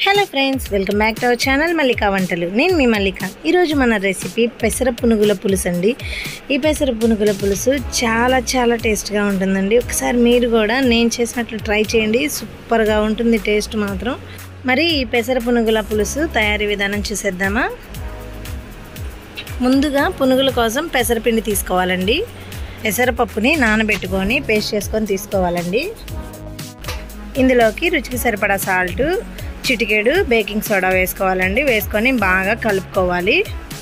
hello friends welcome back to our channel Mallika Vantalu నేను మీ మల్లిక ఈరోజు మన రెసిపీ పెసర పునుగుల పులుసు అండి ఈ పెసర పునుగుల పులుసు చాలా చాలా టేస్ట్గా ఉంటుందండి ఒకసారి మీరు కూడా నేను చేసినట్లు ట్రై చేయండి సూపర్గా ఉంటుంది టేస్ట్ మాత్రం మరి ఈ పెసర పునుగుల పులుసు తయారీ విధానం చూసేద్దామా ముందుగా పునుగుల కోసం పెసరపిండి తీసుకోవాలండి పెసరపప్పుని నానబెట్టుకొని పేస్ట్ చేసుకొని తీసుకోవాలండి ఇందులోకి రుచికి సరిపడా సాల్ట్ చిటికెడు బేకింగ్ సోడా వేసుకోవాలండి వేసుకొని బాగా కలుపుకోవాలి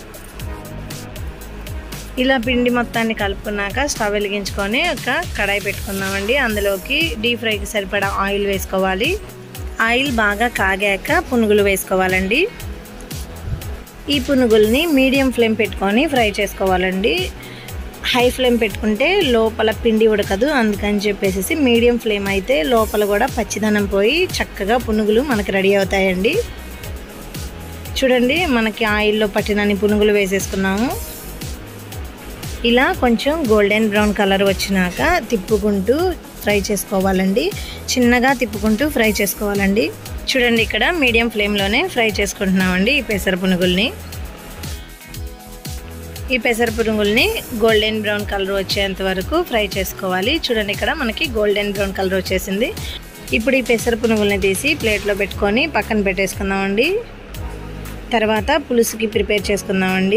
ఇలా పిండి మొత్తాన్ని కలుపుకున్నాక స్టవ్ వెలిగించుకొని ఒక కడాయి పెట్టుకుందామండి అందులోకి డీప్ ఫ్రైకి సరిపడా ఆయిల్ వేసుకోవాలి ఆయిల్ బాగా కాగాక పునుగులు వేసుకోవాలండి ఈ పునుగుల్ని మీడియం ఫ్లేమ్ పెట్టుకొని ఫ్రై చేసుకోవాలండి హై ఫ్లేమ్ పెట్టుకుంటే లోపల పిండి ఉడకదు అందుకని చెప్పేసి మీడియం ఫ్లేమ్ అయితే లోపల కూడా పచ్చిదనం పోయి చక్కగా పునుగులు మనకి రెడీ అవుతాయండి చూడండి మనకి ఆయిల్లో పట్టినన్ని పునుగులు వేసేసుకున్నాము ఇలా కొంచెం గోల్డెన్ బ్రౌన్ కలర్ వచ్చినాక తిప్పుకుంటూ ఫ్రై చేసుకోవాలండి చిన్నగా తిప్పుకుంటూ ఫ్రై చేసుకోవాలండి చూడండి ఇక్కడ మీడియం ఫ్లేమ్లోనే ఫ్రై చేసుకుంటున్నామండి ఈ పెసర పునుగుల్ని ఈ పెసర పునుగుల్ని గోల్డెన్ బ్రౌన్ కలర్ వచ్చేంత వరకు ఫ్రై చేసుకోవాలి చూడండి ఇక్కడ మనకి గోల్డెన్ బ్రౌన్ కలర్ వచ్చేసింది ఇప్పుడు ఈ పెసర పునుగుల్ని తీసి ప్లేట్లో పెట్టుకొని పక్కన పెట్టేసుకుందామండి తర్వాత పులుసుకి ప్రిపేర్ చేసుకుందామండి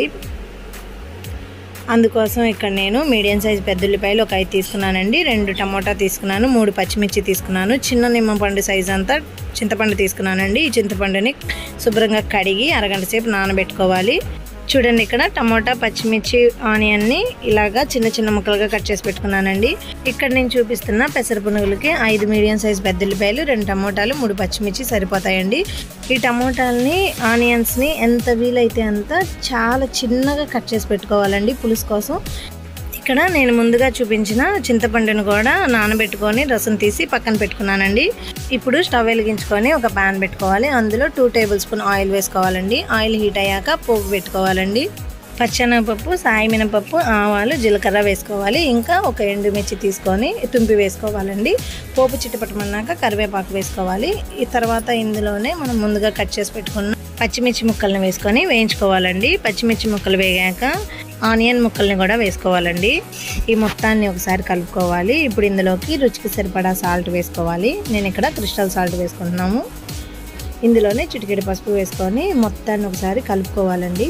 అందుకోసం ఇక్కడ నేను మీడియం సైజ్ పెద్ద ఉల్లిపాయలు ఒక ఐదు తీసుకున్నానండి రెండు టమోటా తీసుకున్నాను మూడు పచ్చిమిర్చి తీసుకున్నాను చిన్న నిమ్మపండు సైజ్ అంతా చింతపండు తీసుకున్నానండి ఈ చింతపండుని శుభ్రంగా కడిగి అరగంట సేపు నానబెట్టుకోవాలి చూడండి ఇక్కడ టమోటా పచ్చిమిర్చి ఆనియన్ని ఇలాగా చిన్న చిన్న ముక్కలుగా కట్ చేసి పెట్టుకున్నానండి ఇక్కడ నేను చూపిస్తున్న పెసర పునుగులకి ఐదు మీడియం సైజ్ పెద్దల్లిపాయలు రెండు టమోటాలు మూడు పచ్చిమిర్చి సరిపోతాయండి ఈ టమోటాలని ఆనియన్స్ని ఎంత వీలైతే అంత చాలా చిన్నగా కట్ చేసి పెట్టుకోవాలండి పులుసు కోసం ఇక్కడ నేను ముందుగా చూపించిన చింతపండును కూడా నానబెట్టుకొని రసం తీసి పక్కన పెట్టుకున్నానండి ఇప్పుడు స్టవ్ వెలిగించుకొని ఒక ప్యాన్ పెట్టుకోవాలి అందులో టూ టేబుల్ స్పూన్ ఆయిల్ వేసుకోవాలండి ఆయిల్ హీట్ అయ్యాక పోపు పెట్టుకోవాలండి పచ్చెనగపప్పు సాయి మినపప్పు ఆవాలు జీలకర్ర వేసుకోవాలి ఇంకా ఒక ఎండుమిర్చి తీసుకొని తుంపి వేసుకోవాలండి పోపు చిట్టపట్టమన్నాక కరివేపాకు వేసుకోవాలి ఈ తర్వాత ఇందులోనే మనం ముందుగా కట్ చేసి పెట్టుకున్న పచ్చిమిర్చి ముక్కల్ని వేసుకొని వేయించుకోవాలండి పచ్చిమిర్చి ముక్కలు వేగాక ఆనియన్ ముక్కల్ని కూడా వేసుకోవాలండి ఈ మొత్తాన్ని ఒకసారి కలుపుకోవాలి ఇప్పుడు ఇందులోకి రుచికి సరిపడా సాల్ట్ వేసుకోవాలి నేను ఇక్కడ క్రిస్టల్ సాల్ట్ వేసుకుంటున్నాము ఇందులోనే చిటికెడి పసుపు వేసుకొని మొత్తాన్ని ఒకసారి కలుపుకోవాలండి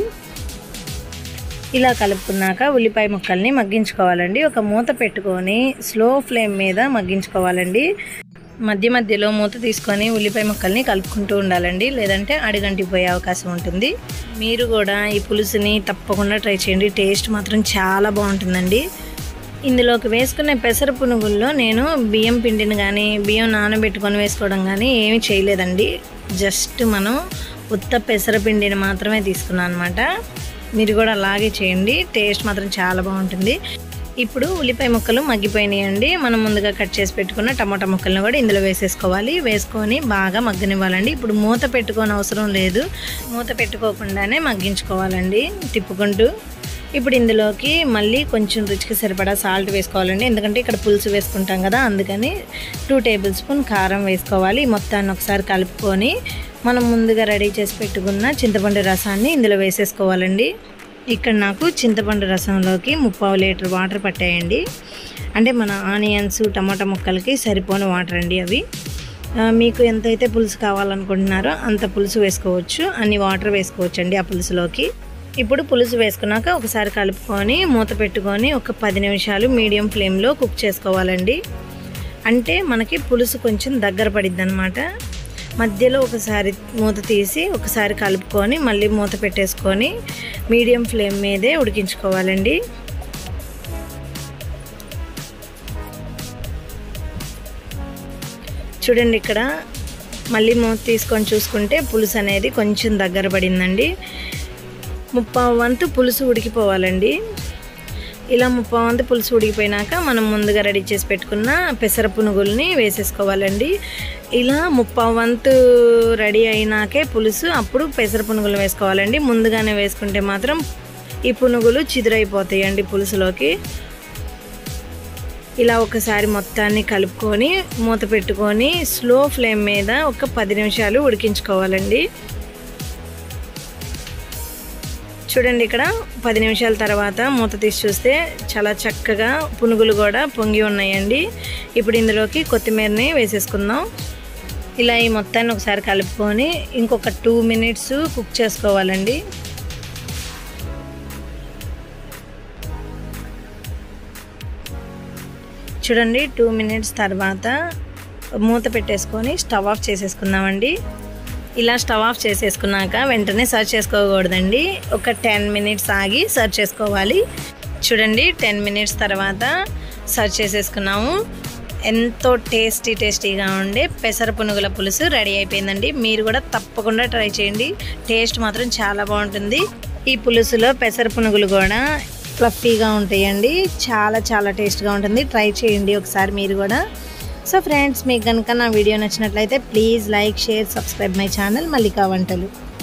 ఇలా కలుపుకున్నాక ఉల్లిపాయ ముక్కల్ని మగ్గించుకోవాలండి ఒక మూత పెట్టుకొని స్లో ఫ్లేమ్ మీద మగ్గించుకోవాలండి మధ్య మధ్యలో మూత తీసుకొని ఉల్లిపాయ ముక్కల్ని కలుపుకుంటూ ఉండాలండి లేదంటే అడిగంటిపోయే అవకాశం ఉంటుంది మీరు కూడా ఈ పులుసుని తప్పకుండా ట్రై చేయండి టేస్ట్ మాత్రం చాలా బాగుంటుందండి ఇందులోకి వేసుకునే పెసర పునుగుల్లో నేను బియ్యం పిండిని కానీ బియ్యం నానబెట్టుకొని వేసుకోవడం కానీ ఏమీ చేయలేదండి జస్ట్ మనం ఉత్త పెసర పిండిని మాత్రమే తీసుకున్నాను అనమాట మీరు కూడా అలాగే చేయండి టేస్ట్ మాత్రం చాలా బాగుంటుంది ఇప్పుడు ఉల్లిపాయ ముక్కలు మగ్గిపోయినాయండి మనం ముందుగా కట్ చేసి పెట్టుకున్న టమాటా ముక్కలను కూడా ఇందులో వేసేసుకోవాలి వేసుకొని బాగా మగ్గనివ్వాలండి ఇప్పుడు మూత పెట్టుకోని అవసరం లేదు మూత పెట్టుకోకుండానే మగ్గించుకోవాలండి తిప్పుకుంటూ ఇప్పుడు ఇందులోకి మళ్ళీ కొంచెం రుచికి సరిపడా సాల్ట్ వేసుకోవాలండి ఎందుకంటే ఇక్కడ పులుసు వేసుకుంటాం కదా అందుకని టూ టేబుల్ స్పూన్ కారం వేసుకోవాలి మొత్తాన్ని ఒకసారి కలుపుకొని మనం ముందుగా రెడీ చేసి పెట్టుకున్న చింతపండు రసాన్ని ఇందులో వేసేసుకోవాలండి ఇక్కడ నాకు చింతపండు రసంలోకి ముప్పావు లీటర్ వాటర్ పట్టాయండి అంటే మన ఆనియన్స్ టమాటా ముక్కలకి సరిపోని వాటర్ అండి అవి మీకు ఎంతైతే పులుసు కావాలనుకుంటున్నారో అంత పులుసు వేసుకోవచ్చు అన్ని వాటర్ వేసుకోవచ్చు అండి ఆ పులుసులోకి ఇప్పుడు పులుసు వేసుకున్నాక ఒకసారి కలుపుకొని మూత పెట్టుకొని ఒక పది నిమిషాలు మీడియం ఫ్లేమ్లో కుక్ చేసుకోవాలండి అంటే మనకి పులుసు కొంచెం దగ్గర పడిద్ది అనమాట మధ్యలో ఒకసారి మూత తీసి ఒకసారి కలుపుకొని మళ్ళీ మూత పెట్టేసుకొని మీడియం ఫ్లేమ్ మీదే ఉడికించుకోవాలండి చూడండి ఇక్కడ మళ్ళీ మూత తీసుకొని చూసుకుంటే పులుసు అనేది కొంచెం దగ్గర పడిందండి ముప్పావు వంతు పులుసు ఉడికిపోవాలండి ఇలా ముప్పావు వంతు పులుసు ఉడికిపోయినాక మనం ముందుగా రెడీ చేసి పెట్టుకున్న పెసర పునుగుల్ని వేసేసుకోవాలండి ఇలా ముప్పావు వంతు రెడీ అయినాకే పులుసు అప్పుడు పెసర పునుగులు వేసుకోవాలండి ముందుగానే వేసుకుంటే మాత్రం ఈ పునుగులు చిదురైపోతాయండి పులుసులోకి ఇలా ఒకసారి మొత్తాన్ని కలుపుకొని మూత పెట్టుకొని స్లో ఫ్లేమ్ మీద ఒక పది నిమిషాలు ఉడికించుకోవాలండి చూడండి ఇక్కడ పది నిమిషాల తర్వాత మూత తీసి చూస్తే చాలా చక్కగా పునుగులు కూడా పొంగి ఉన్నాయండి ఇప్పుడు ఇందులోకి కొత్తిమీరని వేసేసుకుందాం ఇలా ఈ మొత్తాన్ని ఒకసారి కలుపుకొని ఇంకొక టూ మినిట్స్ కుక్ చేసుకోవాలండి చూడండి టూ మినిట్స్ తర్వాత మూత పెట్టేసుకొని స్టవ్ ఆఫ్ చేసేసుకుందామండి ఇలా స్టవ్ ఆఫ్ చేసేసుకున్నాక వెంటనే సర్వ్ చేసుకోకూడదండి ఒక టెన్ మినిట్స్ ఆగి సర్వ్ చేసుకోవాలి చూడండి టెన్ మినిట్స్ తర్వాత సర్వ్ చేసేసుకున్నాము ఎంతో టేస్టీ టేస్టీగా ఉండే పెసర పునుగుల పులుసు రెడీ అయిపోయిందండి మీరు కూడా తప్పకుండా ట్రై చేయండి టేస్ట్ మాత్రం చాలా బాగుంటుంది ఈ పులుసులో పెసర పునుగులు కూడా ఫ్లఫీగా ఉంటాయండి చాలా చాలా టేస్ట్గా ఉంటుంది ట్రై చేయండి ఒకసారి మీరు కూడా సో ఫ్రెండ్స్ మీకు కనుక నా వీడియో నచ్చినట్లయితే please like share subscribe my channel Mallika వంటలు